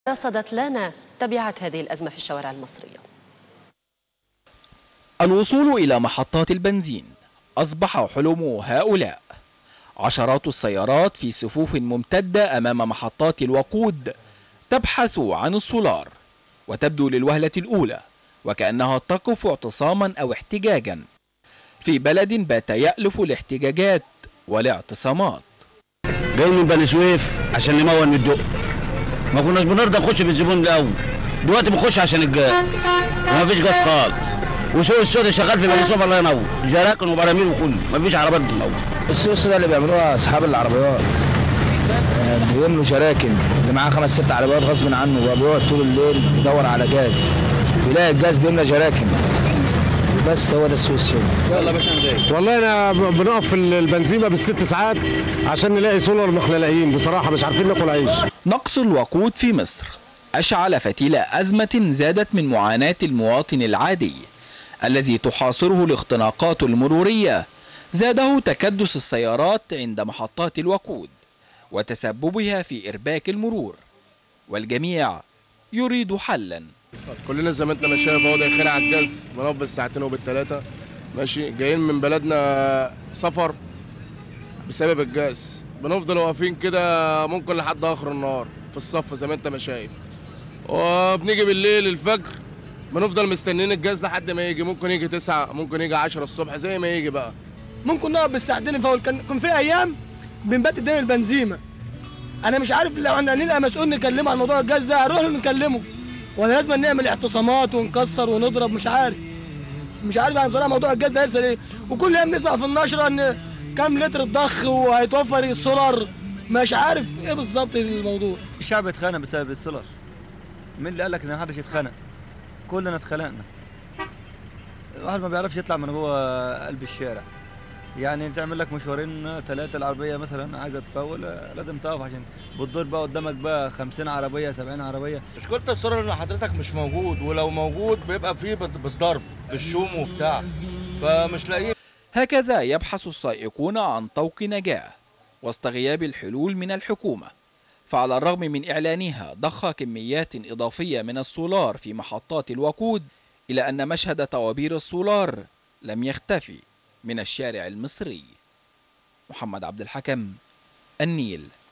رصدت لنا تبعات هذه الأزمة في الشوارع المصرية الوصول إلى محطات البنزين أصبح حلم هؤلاء عشرات السيارات في صفوف ممتدة أمام محطات الوقود تبحث عن السولار وتبدو للوهلة الأولى وكأنها تقف اعتصاما أو احتجاجا في بلد بات يألف الاحتجاجات والاعتصامات جاي من بني سويف عشان نمون من الدق ما كناش بنرضى نخش في الزبون الاول دلوقتي بنخش عشان الجاز وما فيش جاز خالص وسوق السودا شغال في بني سويف الله ينور جراكن وبراميل وكله ما فيش عربيات بتنور السوق السودا اللي بيعملوها اصحاب العربيات آه، بيملوا جراكن اللي معاه خمس ست عربيات غصب عنه بقى بيقعد طول الليل يدور على جاز يلاقي الجاز بيملى جراكن بس هو ده السوق السوداء والله انا بنقف في البنزيمه بالست ساعات عشان نلاقي سولار مخللاقين بصراحه مش عارفين ناكل عيش نقص الوقود في مصر أشعل فتيل أزمة زادت من معاناة المواطن العادي الذي تحاصره الاختناقات المرورية زاده تكدس السيارات عند محطات الوقود وتسببها في إرباك المرور والجميع يريد حلا كلنا زي ما انت ما شايف اهو داخلين على الجاز بنقف بالساعتين وبالثلاثه ماشي جايين من بلدنا سفر بسبب الجاز بنفضل واقفين كده ممكن لحد اخر النهار في الصف زي ما انت ما شايف وبنيجي بالليل الفجر بنفضل مستنيين الجاز لحد ما يجي ممكن يجي 9 ممكن يجي 10 الصبح زي ما يجي بقى ممكن نقف بالساعتين فوق كان كان في ايام بنبات قدام البنزيمه انا مش عارف لو احنا نلقى مسؤول نكلمه عن موضوع الجاز ده هنروح له نكلمه ولا لازم نعمل اعتصامات ونكسر ونضرب مش عارف مش عارف يعني بصراحه موضوع الجاز ده هيرسل ايه وكل يوم نسمع في النشره ان كام لتر الضخ وهيتوفر السولار مش عارف ايه بالظبط الموضوع الشعب اتخانق بسبب السولار مين اللي قال لك ان محدش يتخانق كلنا اتخانقنا الواحد ما بيعرفش يطلع من جوه قلب الشارع يعني تعمل لك مشوارين ثلاثة العربية مثلا عايزة تفول لازم تقف عشان بتدور بقى قدامك بقى 50 عربية 70 عربية مشكلة السولار ان حضرتك مش موجود ولو موجود بيبقى فيه بت- بالضرب بالشوم وبتاع فمش لاقيين هكذا يبحث السائقون عن طوق نجاة وسط غياب الحلول من الحكومة فعلى الرغم من إعلانها ضخ كميات إضافية من السولار في محطات الوقود إلى أن مشهد طوابير السولار لم يختفي من الشارع المصري محمد عبد الحكم النيل